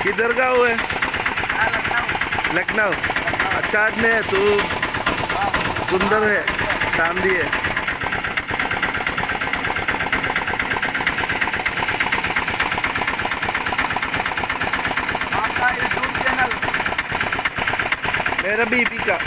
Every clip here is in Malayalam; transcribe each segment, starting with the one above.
किधर का हुआ है हाँ, लखनऊ लखनऊ अच्छा आदमी है तू सुंदर है शांति है आपका यूट्यूब चैनल मेरा बीपी का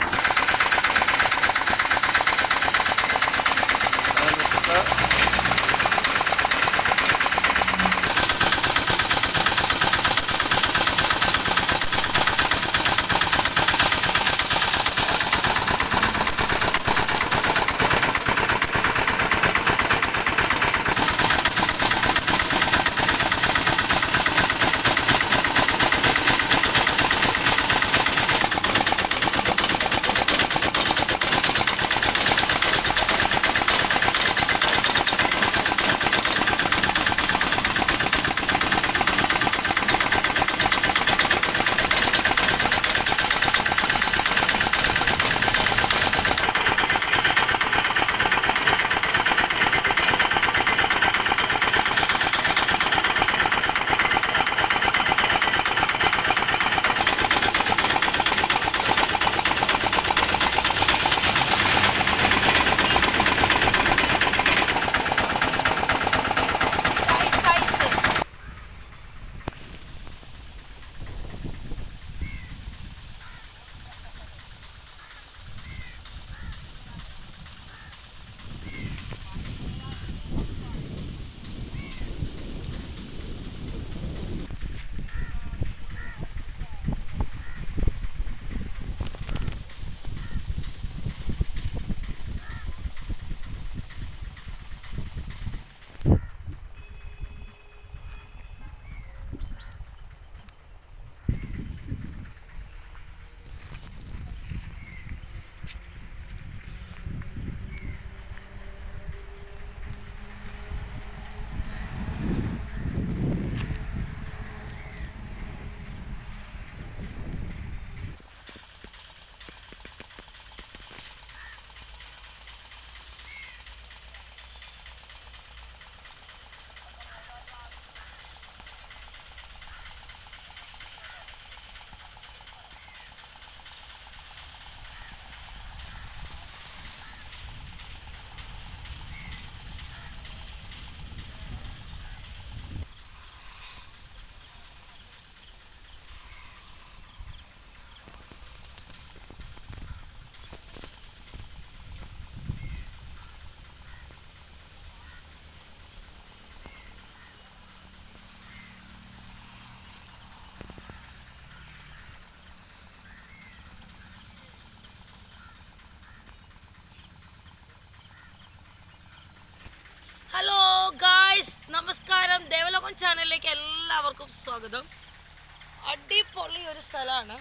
ഹലോ ഗായ്സ് നമസ്കാരം ദേവലോകം ചാനലിലേക്ക് എല്ലാവർക്കും സ്വാഗതം അടിപൊളി ഒരു സ്ഥലമാണ്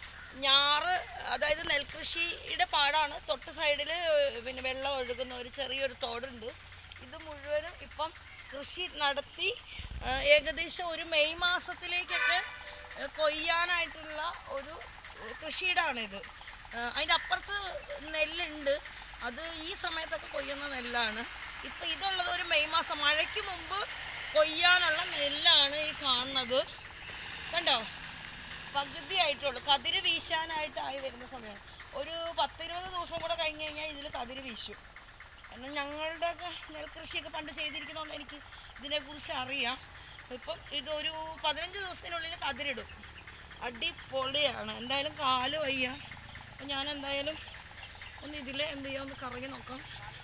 ഞാറ് അതായത് നെൽകൃഷിയുടെ പാടാണ് തൊട്ട് സൈഡിൽ പിന്നെ വെള്ളം ഒഴുകുന്ന ഒരു ചെറിയൊരു തോടുണ്ട് ഇത് മുഴുവനും ഇപ്പം കൃഷി നടത്തി ആ, ഏകദേശം ഒരു മെയ് മാസത്തിലേക്കൊക്കെ ആ, കൊയ്യാനായിട്ടുള്ള ഒരു കൃഷിയിടാണിത് അതിൻ്റെ അപ്പുറത്ത് നെല്ലുണ്ട് അത് ഈ സമയത്തൊക്കെ കൊയ്യുന്ന നെല്ലാണ് ഇപ്പം ഇതുള്ളത് ഒരു മെയ് മാസം മഴയ്ക്ക് മുമ്പ് കൊയ്യാനുള്ള നെല്ലാണ് ഈ കാണുന്നത് കണ്ടോ പകുതി ആയിട്ടുള്ളൂ കതിര് വീശാനായിട്ടായി വരുന്ന സമയം ഒരു പത്തിരുപത് ദിവസം കൂടെ കഴിഞ്ഞ് കഴിഞ്ഞാൽ ഇതിൽ കതിര് വീശും എന്നാൽ ഞങ്ങളുടെയൊക്കെ നെൽകൃഷിയൊക്കെ പണ്ട് ചെയ്തിരിക്കുന്നതുകൊണ്ട് എനിക്ക് ഇതിനെക്കുറിച്ച് അറിയാം ഇപ്പം ഇതൊരു പതിനഞ്ച് ദിവസത്തിനുള്ളിൽ കതിരിടും അടിപൊളിയാണ് എന്തായാലും കാല് വയ്യ അപ്പം ഞാൻ എന്തായാലും ഒന്ന് ഇതിൽ എന്ത് ചെയ്യാം ഒന്ന് കറങ്ങി നോക്കാം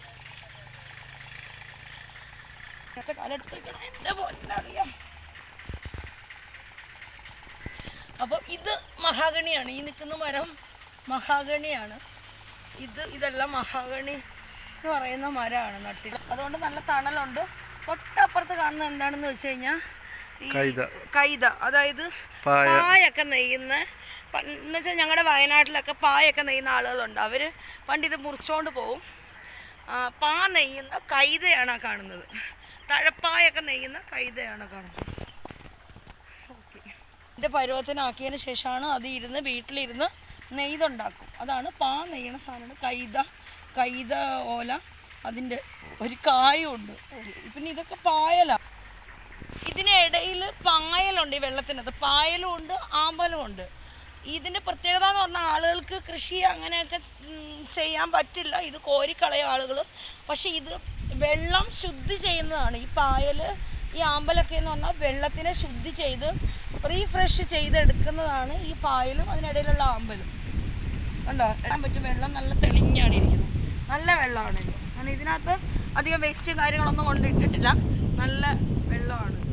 ഇന്നത്തെ കാലെടുത്ത് വെക്കണം എൻ്റെ പൊന്നറിയാം അപ്പോൾ ഇത് മഹാഗണിയാണ് ഈ നിൽക്കുന്ന മരം മഹാഗണിയാണ് ഇത് ഇതെല്ലാം മഹാഗണി എന്ന് പറയുന്ന മരമാണ് നട്ടിൽ അതുകൊണ്ട് നല്ല തണലുണ്ട് തൊട്ടപ്പുറത്ത് കാണുന്നത് എന്താണെന്ന് വെച്ച് കഴിഞ്ഞാൽ ഈ കൈത. കൈത അതായത് പായ. പായൊക്കെ നെയ്യുന്ന പ- എന്ന് വെച്ചാൽ ഞങ്ങളുടെ വയനാട്ടിലൊക്കെ പായൊക്കെ നെയ്യുന്ന ആളുകളുണ്ട് അവർ പണ്ട് ഇത് മുറിച്ചോണ്ട് പോവും ആ, പാ നെയ്യുന്ന കൈതയാണ് ആ കാണുന്നത് തഴപ്പായൊക്കെ നെയ്യുന്ന കൈതയാണ് കാണുന്നത് ഓക്കെ ഇതിൻ്റെ പരുവത്തിനാക്കിയതിന് ശേഷമാണ് അത് ഇരുന്ന് വീട്ടിലിരുന്ന് നെയ്തുണ്ടാക്കും അതാണ് പാ നെയ്യണ സാധനമാണ് കൈത കൈത ഓല അതിൻ്റെ ഒരു കായുണ്ട് പിന്നെ ഇതൊക്കെ പായല ഇതിനിടയിൽ പായലുണ്ട് ഈ വെള്ളത്തിനകത്ത് പായലും ഉണ്ട് ആമ്പലും ഉണ്ട് ഇതിൻ്റെ പ്രത്യേകത എന്ന് പറഞ്ഞാൽ ആളുകൾക്ക് കൃഷി അങ്ങനെയൊക്കെ ഉം, ചെയ്യാൻ പറ്റില്ല ഇത് കോരിക്കളയും ആളുകൾ പക്ഷേ ഇത് വെള്ളം ശുദ്ധി ചെയ്യുന്നതാണ് ഈ പായൽ ഈ ആമ്പലൊക്കെ എന്ന് പറഞ്ഞാൽ വെള്ളത്തിനെ ശുദ്ധി ചെയ്ത് റീഫ്രഷ് ചെയ്തെടുക്കുന്നതാണ് ഈ പായലും അതിനിടയിലുള്ള ആമ്പലും കണ്ടോ ഇടാൻ പറ്റും വെള്ളം നല്ല തെളിഞ്ഞാണ് ഇരിക്കുന്നത് നല്ല വെള്ളമാണ് ഇത് കാരണം ഇതിനകത്ത് അധികം വേസ്റ്റ് കാര്യങ്ങളൊന്നും കൊണ്ടിട്ടിട്ടില്ല നല്ല വെള്ളമാണ് ഇത്.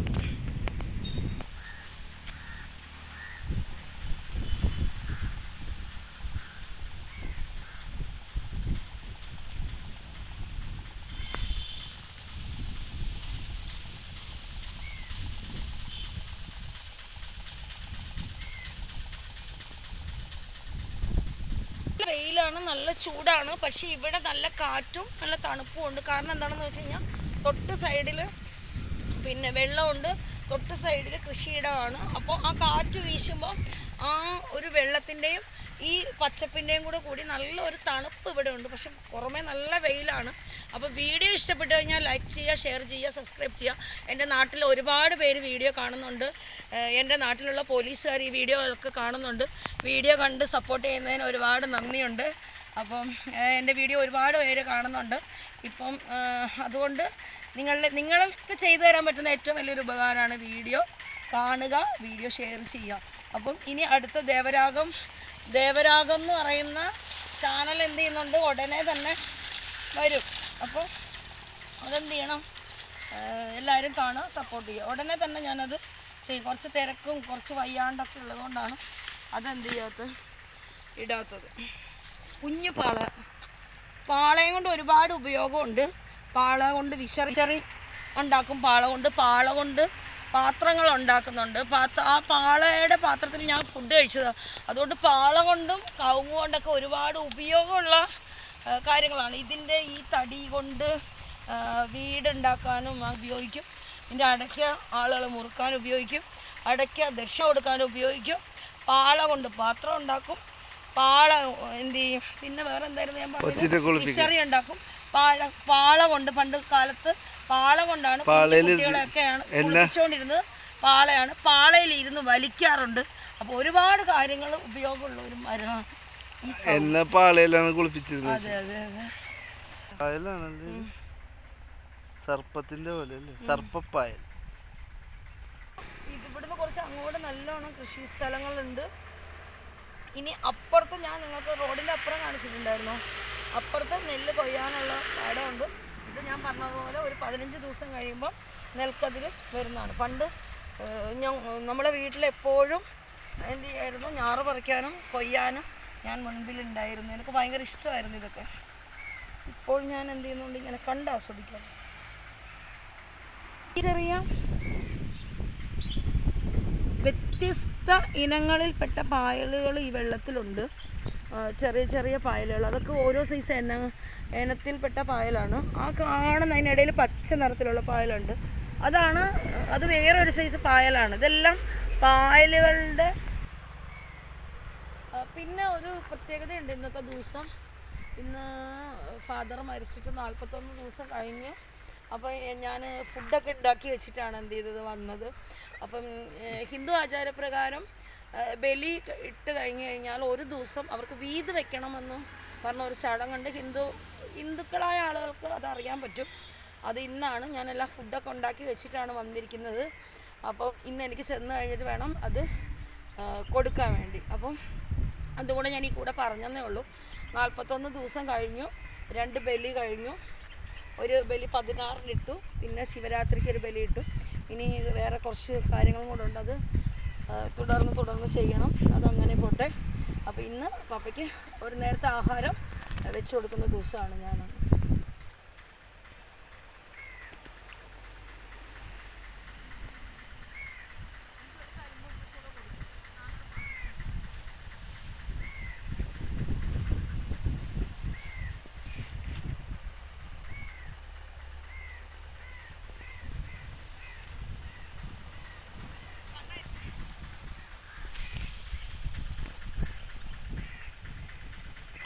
നല്ല വെയിലാണ് നല്ല ചൂടാണ് പക്ഷേ ഇവിടെ നല്ല കാറ്റും നല്ല തണുപ്പും ഉണ്ട് കാരണം എന്താണെന്ന് വെച്ച് കഴിഞ്ഞാൽ തൊട്ട് സൈഡിൽ പിന്നെ വെള്ളമുണ്ട് തൊട്ട് സൈഡിൽ കൃഷിയിടമാണ് അപ്പോൾ ആ കാറ്റ് വീശുമ്പോൾ ആ ഒരു വെള്ളത്തിൻ്റെയും ഈ പച്ചപ്പിൻ്റെയും കൂടെ കൂടി നല്ല ഒരു തണുപ്പ് ഇവിടെ ഉണ്ട് പക്ഷെ പുറമേ നല്ല വെയിലാണ് അപ്പോൾ വീഡിയോ ഇഷ്ടപ്പെട്ടു കഴിഞ്ഞാൽ ലൈക്ക് ചെയ്യുക ഷെയർ ചെയ്യുക സബ്സ്ക്രൈബ് ചെയ്യുക എൻ്റെ നാട്ടിൽ ഒരുപാട് പേര് വീഡിയോ കാണുന്നുണ്ട് ഏഹ് എൻ്റെ നാട്ടിലുള്ള പോലീസുകാർ ഈ വീഡിയോ ഒക്കെ കാണുന്നുണ്ട് വീഡിയോ കണ്ട് സപ്പോർട്ട് ചെയ്യുന്നതിന് ഒരുപാട് നന്ദിയുണ്ട് അപ്പം ഏഹ് എൻ്റെ വീഡിയോ ഒരുപാട് പേര് കാണുന്നുണ്ട് ഇപ്പം ഏഹ് അതുകൊണ്ട് നിങ്ങളുടെ നിങ്ങൾക്ക് ചെയ്തു തരാൻ പറ്റുന്ന ഏറ്റവും വലിയൊരു ഉപകാരമാണ് വീഡിയോ കാണുക വീഡിയോ ഷെയർ ചെയ്യുക അപ്പം ഇനി അടുത്ത ദേവരാഗം ദേവരാഗം എന്ന് പറയുന്ന ചാനൽ എന്ത് ചെയ്യുന്നുണ്ട് ഉടനെ തന്നെ വരും അപ്പോൾ അതെന്ത് ചെയ്യണം ഏഹ് എല്ലാവരും കാണുക സപ്പോർട്ട് ചെയ്യുക ഉടനെ തന്നെ ഞാനത് ചെയ്യും കുറച്ച് തിരക്കും കുറച്ച് വയ്യാണ്ടൊക്കെ ഉള്ളതുകൊണ്ടാണ് അതെന്ത് ചെയ്യാത്തത് ഇടാത്തത് കുഞ്ഞു പാള പാളയം കൊണ്ട് ഒരുപാട് ഉപയോഗമുണ്ട് പാള കൊണ്ട് വിശറി ചെറി ഉണ്ടാക്കും പാള കൊണ്ട് പാള കൊണ്ട് പാത്രങ്ങൾ ഉണ്ടാക്കുന്നുണ്ട് പാത്ര ആ പാളയുടെ പാത്രത്തിൽ ഞാൻ ഫുഡ് കഴിച്ചതാണ് അതുകൊണ്ട് പാള കൊണ്ടും കവുങ്ങ് കൊണ്ടൊക്കെ ഒരുപാട് ഉപയോഗമുള്ള ആ, കാര്യങ്ങളാണ് ഇതിൻ്റെ ഈ തടി കൊണ്ട് ആ, വീടുണ്ടാക്കാനും ഉപയോഗിക്കും ഇതിൻ്റെ അടയ്ക്ക ആളുകൾ മുറുക്കാൻ ഉപയോഗിക്കും അടയ്ക്ക ദർശ കൊടുക്കാൻ ഉപയോഗിക്കും പാള കൊണ്ട് പാത്രം ഉണ്ടാക്കും പാള എന്ത് ചെയ്യും പിന്നെ വേറെ എന്തായിരുന്നു ഞാൻ കൊച്ചിനെ പറഞ്ഞത് കുളിപ്പിക്കും. വിശറി ഉണ്ടാക്കും പാള പാള കൊണ്ട് പണ്ട് കാലത്ത് പാള കൊണ്ടാണ് കുഞ്ഞു പാളയിൽ കുട്ടികളെയൊക്കെയാണ് കുളിപ്പിച്ചുകൊണ്ടിരുന്നത് പാളയാണ് പാളയിൽ ഇരുന്ന് വലിക്കാറുണ്ട് അപ്പോൾ ഒരുപാട് കാര്യങ്ങൾ ഉപയോഗമുള്ള ഒരു മരമാണ് ഈ ക- എന്നെ പാളയിലാണ് കുളിപ്പിച്ചിരുന്നത് അതെ അതെ അതെ പായലാണല്ലേ ഇത്? സർപ്പത്തിന്റെ പോലെ അല്ലേ സർപ്പപ്പായൽ ഇതിവിടുന്ന് കുറച്ച് അങ്ങോട്ട് നല്ലോണം കൃഷി സ്ഥലങ്ങളുണ്ട് ഇനി അപ്പുറത്ത് ഞാൻ നിങ്ങൾക്ക് റോഡിൻ്റെ അപ്പുറം കാണിച്ചിട്ടുണ്ടായിരുന്നു അപ്പുറത്ത് നെല്ല് കൊയ്യാനുള്ള പാടമുണ്ട് ഇത് ഞാൻ പറഞ്ഞതുപോലെ ഒരു പതിനഞ്ച് ദിവസം കഴിയുമ്പോൾ നെൽക്കതിർ വരുന്നതാണ് പണ്ട് ഏഹ്, ഞാൻ നമ്മളെ വീട്ടിൽ എപ്പോഴും എന്ത് ചെയ്യായിരുന്നു ഞാറ് പറിക്കാനും കൊയ്യാനും ഞാൻ മുൻപിലുണ്ടായിരുന്നു എനിക്ക് ഭയങ്കര ഇഷ്ടമായിരുന്നു ഇതൊക്കെ ഇപ്പോൾ ഞാൻ എന്ത് ചെയ്യുന്നുണ്ട് ഇങ്ങനെ കണ്ട് ആസ്വദിക്കാം ചെറിയ വ്യത്യസ്ത ഇനങ്ങളിൽപ്പെട്ട പായലുകൾ ഈ വെള്ളത്തിലുണ്ട് ആ, ചെറിയ ചെറിയ പായലുകൾ അതൊക്കെ ഓരോ സൈസ് എന ഇനത്തിൽപ്പെട്ട പായലാണ് ആ കാണുന്നതിനിടയിൽ പച്ച നിറത്തിലുള്ള പായലുണ്ട് അതാണ് അത് വേറൊരു സൈസ് പായലാണ് ഇതെല്ലാം പായലുകളുടെ ആ, പിന്നെ ഒരു പ്രത്യേകതയുണ്ട് ഇന്നത്തെ ദിവസം ഇന്ന് ഫാദർ മരിച്ചിട്ട് നാൽപ്പത്തൊന്ന് ദിവസം കഴിഞ്ഞ് അപ്പോൾ ഞാൻ ഫുഡൊക്കെ ഉണ്ടാക്കി വെച്ചിട്ടാണ് എന്ത് ചെയ്തത് വന്നത് അപ്പം ഏഹ്, ഹിന്ദു ആചാരപ്രകാരം ഏഹ്, ബലി ക- ഇട്ട് കഴിഞ്ഞ് കഴിഞ്ഞാൽ ഒരു ദിവസം അവർക്ക് വീത് വെക്കണമെന്നും പറഞ്ഞ ഒരു ചടങ്ങുണ്ട് ഹിന്ദു ഹിന്ദുക്കളായ ആളുകൾക്ക് അത് അറിയാൻ പറ്റും അത് ഇന്നാണ് ഞാൻ എല്ലാ ഫുഡൊക്കെ ഉണ്ടാക്കി വെച്ചിട്ടാണ് വന്നിരിക്കുന്നത് അപ്പോൾ ഇന്ന് എനിക്ക് ചെന്ന് കഴിഞ്ഞിട്ട് വേണം അത് ആ, കൊടുക്കാൻ വേണ്ടി അപ്പം അതുകൂടെ ഞാൻ ഈ കൂടെ പറഞ്ഞതേ ഉള്ളൂ നാൽപ്പത്തൊന്ന് ദിവസം കഴിഞ്ഞു രണ്ട് ബലി കഴിഞ്ഞു ഒരു ബലി പതിനാറിനിട്ടു പിന്നെ ശിവരാത്രിക്ക് ഒരു ബലി ഇട്ടു ഇനി വേറെ കുറച്ച് കാര്യങ്ങളും കൂടെ ഉണ്ട് അത് ആ, തുടർന്ന് തുടർന്ന് ചെയ്യണം അതങ്ങനെ പോട്ടെ അപ്പോൾ ഇന്ന് പപ്പയ്ക്ക് ഒരു നേരത്തെ ആഹാരം വെച്ച് കൊടുക്കുന്ന ദിവസമാണ് ഞാൻ